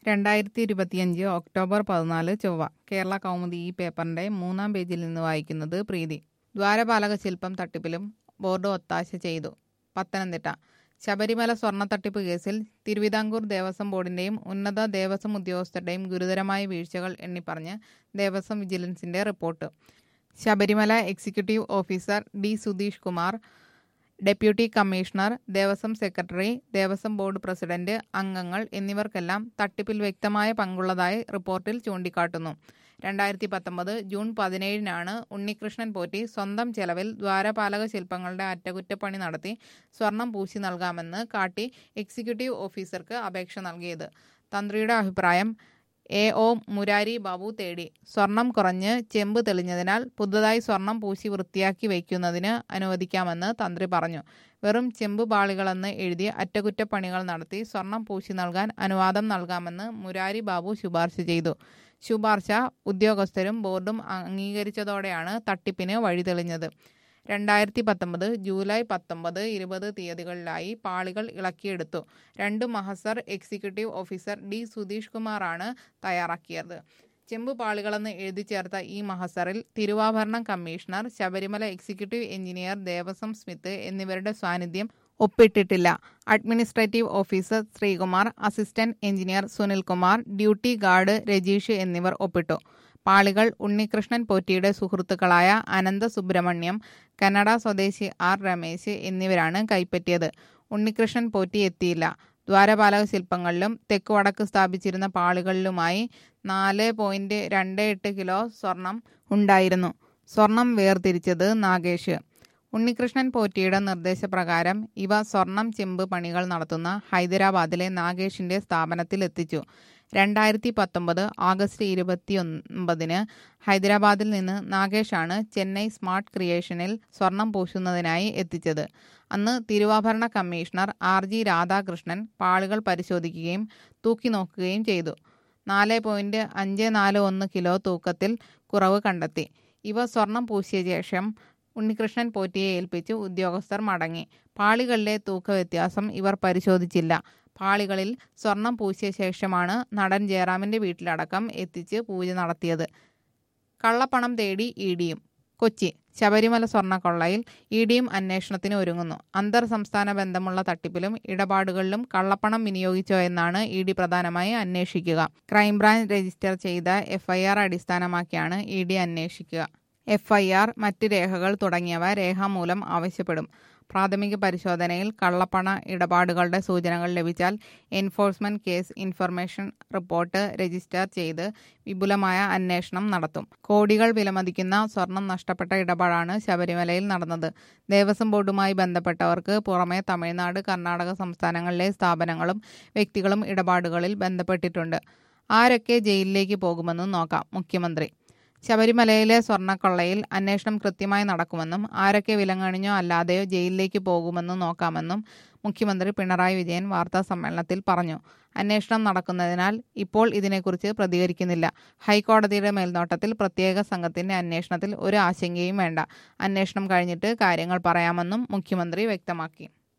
രണ്ടായിരത്തി ഇരുപത്തിയഞ്ച് ഒക്ടോബർ പതിനാല് ചൊവ്വ കേരള കൗമുദി ഈ പേപ്പറിന്റെ മൂന്നാം പേജിൽ നിന്ന് വായിക്കുന്നത് പ്രീതി ദ്വാരപാലക ശില്പം തട്ടിപ്പിലും ബോർഡ് ഒത്താശ ചെയ്തു പത്തനംതിട്ട ശബരിമല സ്വർണ്ണ തട്ടിപ്പ് കേസിൽ തിരുവിതാംകൂർ ദേവസ്വം ബോർഡിന്റെയും ഉന്നത ദേവസ്വം ഉദ്യോഗസ്ഥരുടെയും ഗുരുതരമായ വീഴ്ചകൾ എണ്ണിപ്പറഞ്ഞ് ദേവസ്വം വിജിലൻസിന്റെ report Sabarimala executive officer D Sudheesh Kumar deputy commissioner Devaswom secretary Devaswom board president അംഗങ്ങൾ എന്നിവർക്കെല്ലാം തട്ടിപ്പിൽ വ്യക്തമായ പങ്കുള്ളതായി റിപ്പോർട്ടിൽ ചൂണ്ടിക്കാട്ടുന്നു രണ്ടായിരത്തി പത്തൊമ്പത് ജൂൺ പതിനേഴിനാണ് ഉണ്ണികൃഷ്ണൻ പോറ്റി സ്വന്തം ചെലവിൽ ദ്വാരപാലക ശില്പങ്ങളുടെ അറ്റകുറ്റപ്പണി നടത്തി സ്വർണം പൂശി നൽകാമെന്ന് കാട്ടി എക്സിക്യൂട്ടീവ് ഓഫീസർക്ക് അപേക്ഷ നൽകിയത് തന്ത്രിയുടെ അഭിപ്രായം എ ഒ മുരാരി ബാബു തേടി സ്വർണം കുറഞ്ഞ് ചെമ്പ് തെളിഞ്ഞതിനാൽ പുതുതായി സ്വർണം പൂശി വൃത്തിയാക്കി വയ്ക്കുന്നതിന് അനുവദിക്കാമെന്ന് തന്ത്രി പറഞ്ഞു വെറും ചെമ്പ് പാളികളെന്ന് എഴുതി അറ്റകുറ്റപ്പണികൾ നടത്തി സ്വർണം പൂശി നൽകാൻ അനുവാദം നൽകാമെന്ന് മുരാരി ബാബു ശുപാർശ ചെയ്തു ശുപാർശ ഉദ്യോഗസ്ഥരും ബോർഡും അംഗീകരിച്ചതോടെയാണ് തട്ടിപ്പിന് വഴി തെളിഞ്ഞത് രണ്ടായിരത്തി പത്തൊമ്പത് ജൂലൈ പത്തൊമ്പത് ഇരുപത് തീയതികളിലായി പാളികൾ ഇളക്കിയെടുത്തു രണ്ട് മഹസർ എക്സിക്യൂട്ടീവ് ഓഫീസർ ഡി സുധീഷ് കുമാറാണ് തയ്യാറാക്കിയത് ചെമ്പ് പാളികളെന്ന് എഴുതി ചേർത്ത ഈ മഹസറിൽ തിരുവാഭരണം commissioner Sabarimala executive engineer Devaswom smith എന്നിവരുടെ സാന്നിധ്യം ഒപ്പിട്ടിട്ടില്ല administrative officer Sreekumar assistant engineer Sunilkumar duty guard Rajeesh എന്നിവർ ഒപ്പിട്ടു പാളികൾ ഉണ്ണികൃഷ്ണൻ പോറ്റിയുടെ സുഹൃത്തുക്കളായ അനന്ത സുബ്രഹ്മണ്യം കന്നഡ സ്വദേശി ആർ രമേശ് എന്നിവരാണ് കൈപ്പറ്റിയത് ഉണ്ണികൃഷ്ണൻ പോറ്റി എത്തിയില്ല ദ്വാരപാലക ശില്പങ്ങളിലും തെക്ക് വടക്ക് സ്ഥാപിച്ചിരുന്ന പാളികളിലുമായി നാല് പോയിന്റ് രണ്ട് എട്ട് കിലോ സ്വർണം ഉണ്ടായിരുന്നു സ്വർണം വേർതിരിച്ചത് നാഗേഷ് ഉണ്ണികൃഷ്ണൻ പോറ്റിയുടെ നിർദ്ദേശപ്രകാരം ഇവ സ്വർണം ചെമ്പ് പണികൾ നടത്തുന്ന ഹൈദരാബാദിലെ നാഗേഷിന്റെ സ്ഥാപനത്തിൽ എത്തിച്ചു രണ്ടായിരത്തി പത്തൊമ്പത് ആഗസ്റ്റ് ഇരുപത്തി ഒൻപതിന് ഹൈദരാബാദിൽ നിന്ന് നാഗേഷാണ് ചെന്നൈ സ്മാർട്ട് ക്രിയേഷനിൽ സ്വർണം പൂശുന്നതിനായി എത്തിച്ചത് അന്ന് തിരുവാഭരണ കമ്മീഷണർ ആർ ജി രാധാകൃഷ്ണൻ പാളുകൾ പരിശോധിക്കുകയും തൂക്കി നോക്കുകയും ചെയ്തു നാല് പോയിന്റ് അഞ്ച് നാല് ഒന്ന് കിലോ തൂക്കത്തിൽ കുറവ് കണ്ടെത്തി ഇവ സ്വർണം പൂശിയ ശേഷം ഉണ്ണികൃഷ്ണൻ പോറ്റിയെ ഏൽപ്പിച്ച് ഉദ്യോഗസ്ഥർ മടങ്ങി പാളികളിലെ തൂക്ക വ്യത്യാസം ഇവർ പരിശോധിച്ചില്ല പാളികളിൽ സ്വർണം പൂശിയ ശേഷമാണ് നടൻ ജയറാമിന്റെ വീട്ടിലടക്കം എത്തിച്ച് പൂജ നടത്തിയത് കള്ളപ്പണം തേടി ഇ ഡിയും കൊച്ചി ശബരിമല സ്വർണ്ണക്കൊള്ളയിൽ ഇ ഡിയും അന്വേഷണത്തിന് ഒരുങ്ങുന്നു അന്തർ സംസ്ഥാന ബന്ധമുള്ള തട്ടിപ്പിലും ഇടപാടുകളിലും കള്ളപ്പണം വിനിയോഗിച്ചോ എന്നാണ് ഇ ഡി പ്രധാനമായി അന്വേഷിക്കുക ക്രൈംബ്രാഞ്ച് രജിസ്റ്റർ ചെയ്ത എഫ്ഐആർ അടിസ്ഥാനമാക്കിയാണ് ഇ ഡി അന്വേഷിക്കുക എഫ്ഐആർ മറ്റ് രേഖകൾ തുടങ്ങിയവ രേഖാമൂലം ആവശ്യപ്പെടും പ്രാഥമിക പരിശോധനയിൽ കള്ളപ്പണ ഇടപാടുകളുടെ സൂചനകൾ ലഭിച്ചാൽ enforcement case information report register ചെയ്ത് വിപുലമായ അന്വേഷണം നടത്തും കോടികൾ വിലമതിക്കുന്ന സ്വർണം നഷ്ടപ്പെട്ട ഇടപാടാണ് ശബരിമലയിൽ നടന്നത് ദേവസ്വം ബോർഡുമായി ബന്ധപ്പെട്ടവർക്ക് പുറമെ തമിഴ്നാട് കർണാടക സംസ്ഥാനങ്ങളിലെ സ്ഥാപനങ്ങളും വ്യക്തികളും ഇടപാടുകളിൽ ബന്ധപ്പെട്ടിട്ടുണ്ട് ആരൊക്കെ ജയിലിലേക്ക് പോകുമെന്നും നോക്കാം മുഖ്യമന്ത്രി ശബരിമലയിലെ സ്വർണ്ണക്കൊള്ളയിൽ അന്വേഷണം കൃത്യമായി നടക്കുമെന്നും ആരൊക്കെ വിലങ്ങണിഞ്ഞോ അല്ലാതെയോ ജയിലിലേക്ക് പോകുമെന്നും നോക്കാമെന്നും മുഖ്യമന്ത്രി പിണറായി വിജയൻ വാർത്താ സമ്മേളനത്തിൽ പറഞ്ഞു അന്വേഷണം നടക്കുന്നതിനാൽ ഇപ്പോൾ ഇതിനെക്കുറിച്ച് പ്രതികരിക്കുന്നില്ല ഹൈക്കോടതിയുടെ മേൽനോട്ടത്തിൽ പ്രത്യേക സംഘത്തിന്റെ അന്വേഷണത്തിൽ ഒരു ആശങ്കയും വേണ്ട അന്വേഷണം കഴിഞ്ഞിട്ട് കാര്യങ്ങൾ പറയാമെന്നും മുഖ്യമന്ത്രി വ്യക്തമാക്കി